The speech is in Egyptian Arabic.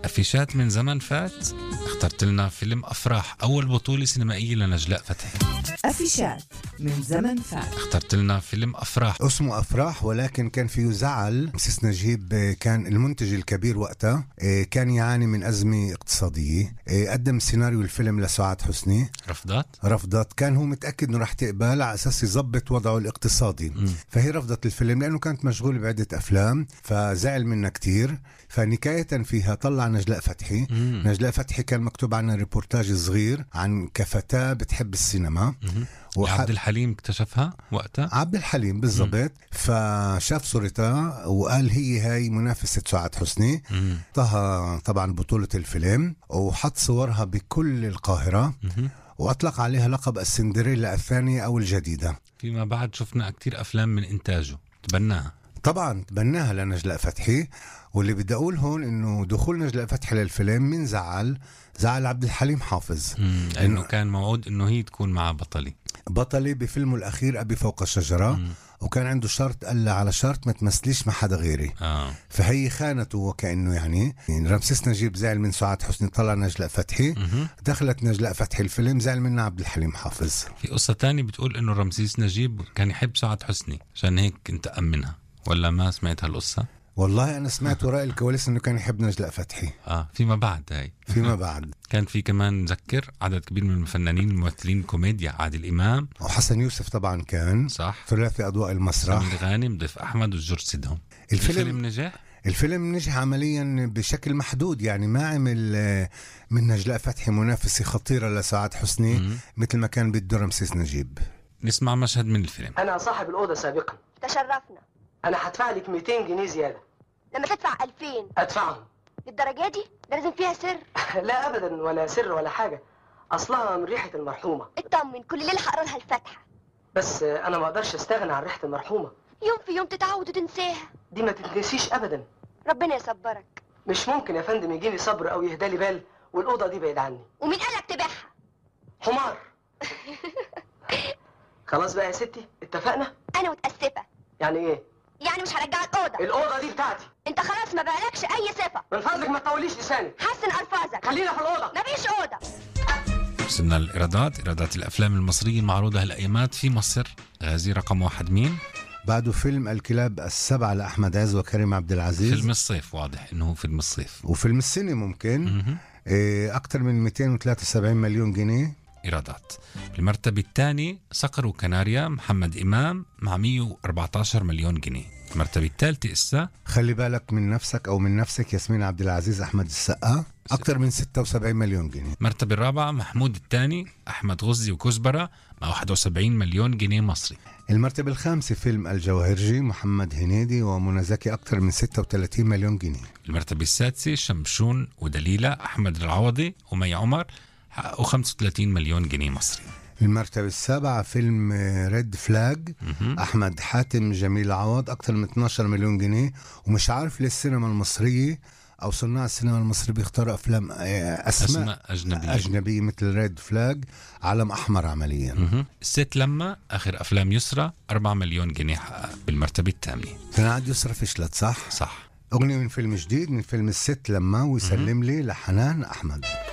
افيشات من زمن فات اخترت لنا فيلم افراح اول بطوله سينمائيه لنجلاء فتحي أفيشات من زمن فات اخترت لنا فيلم افراح اسمه افراح ولكن كان فيه زعل مسيس نجيب آه، كان المنتج الكبير وقتها آه، كان يعاني من ازمه اقتصاديه آه، قدم سيناريو الفيلم لسعاد حسني رفضات رفضت كان هو متاكد انه رح تقبل على اساس يظبط وضعه الاقتصادي فهي رفضت الفيلم لانه كانت مشغوله بعده افلام فزعل منها كتير فنكايه فيها طلع نجلاء فتحي نجلاء فتحي كان مكتوب عنها ريبورتاج صغير عن كفتاه بتحب السينما وح- عبد الحليم اكتشفها وقتها عبد الحليم بالضبط فشاف صورتها وقال هي هاي منافسة سعاد حسني مم. طه طبعا بطولة الفيلم وحط صورها بكل القاهرة مهم. وأطلق عليها لقب السندريلا الثانية أو الجديدة فيما بعد شفنا كتير افلام من انتاجه تبناها طبعا تبناها لنجلاء فتحي واللي بدي أقول هون إنه دخول نجلاء فتحي للفيلم من زعل زعل عبد الحليم حافظ مم. لانه كان موعود انه هي تكون مع بطلي بطلي بفيلمه الأخير أبي فوق الشجرة مم. وكان عنده شرط قال لها على شرط ما تمثليش مع حدا غيري اه فهي خانته وكانه يعني, يعني رمسيس نجيب زعل من سعاد حسني طلع نجلاء فتحي مهم. دخلت نجلاء فتحي الفيلم زعل منها عبد الحليم حافظ في قصة تانية بتقول انه رمسيس نجيب كان يحب سعاد حسني عشان هيك انتقم منها ولا ما سمعت هالقصة؟ والله انا سمعت وراء الكواليس انه كان يحب نجلاء فتحي اه فيما بعد هاي فيما بعد كان في كمان نذكر عدد كبير من الفنانين الممثلين كوميديا عادل امام وحسن يوسف طبعا كان صح ثلاثي اضواء المسرح سمير غانم ضيف احمد وجورج سيدهم الفيلم, الفيلم الفيلم نجح الفيلم نجح عمليا بشكل محدود يعني ما عمل آه، من نجلاء فتحي منافسه خطيره لسعاد حسني مم. مثل ما كان بده رمسيس نجيب نسمع مشهد من الفيلم انا صاحب الاوضه سابقا تشرفنا انا هدفع لك 200 جنيه زياده لما تدفع 2000 ادفعهم للدرجه دي ده لازم فيها سر لا ابدا ولا سر ولا حاجه اصلها من ريحه المرحومه اطمن كل ليله هقرا لها الفاتحه بس انا ما اقدرش استغنى عن ريحه المرحومه يوم في يوم تتعود وتنساها دي ما تتنسيش ابدا ربنا يصبرك مش ممكن يا فندم يجيني صبر او يهدالي بال والاوضه دي بعيد عني ومين قالك تبيعها حمار خلاص بقى يا ستي اتفقنا انا متاسفه يعني ايه يعني مش هرجعك اوضه الاوضه دي بتاعتي انت خلاص ما بقالكش اي صفه من فضلك ما تطوليش لسانك حسن الفاظك خلينا في الاوضه مفيش اوضه وصلنا للايرادات ايرادات الافلام المصريه المعروضه هالايامات في مصر غازي رقم واحد مين؟ بعده فيلم الكلاب السبعه لاحمد عز وكريم عبد العزيز فيلم الصيف واضح انه هو فيلم الصيف وفيلم السنه ممكن مهم. إيه اكثر من 273 مليون جنيه ايرادات المرتبه الثانيه صقر وكناريا محمد امام مع 114 مليون جنيه المرتبه الثالثه اسا خلي بالك من نفسك او من نفسك ياسمين عبد العزيز احمد السقا اكثر من 76 مليون جنيه المرتبه الرابعه محمود الثاني احمد غزي وكزبره مع 71 مليون جنيه مصري المرتبة الخامسة فيلم الجوهرجي محمد هنيدي ومنى زكي أكثر من 36 مليون جنيه المرتبه السادسه شمشون ودليلة احمد العوضي ومي عمر حققوا 35 مليون جنيه مصري المرتبة السابعة فيلم ريد فلاج مهم. أحمد حاتم جميل عوض أكثر من 12 مليون جنيه ومش عارف ليه السينما المصرية أو صناع السينما المصري بيختاروا أفلام آه، أسماء, اسماء اجنبيه أجنبية مثل ريد فلاج علم أحمر عمليا مهم. الست لما اخر افلام يسرى 4 مليون جنيه حقق بالمرتبه الثامنه تنعد يسرى فشلت صح؟ صح أغنية من فيلم جديد من فيلم الست لما ويسلم لي لحنان أحمد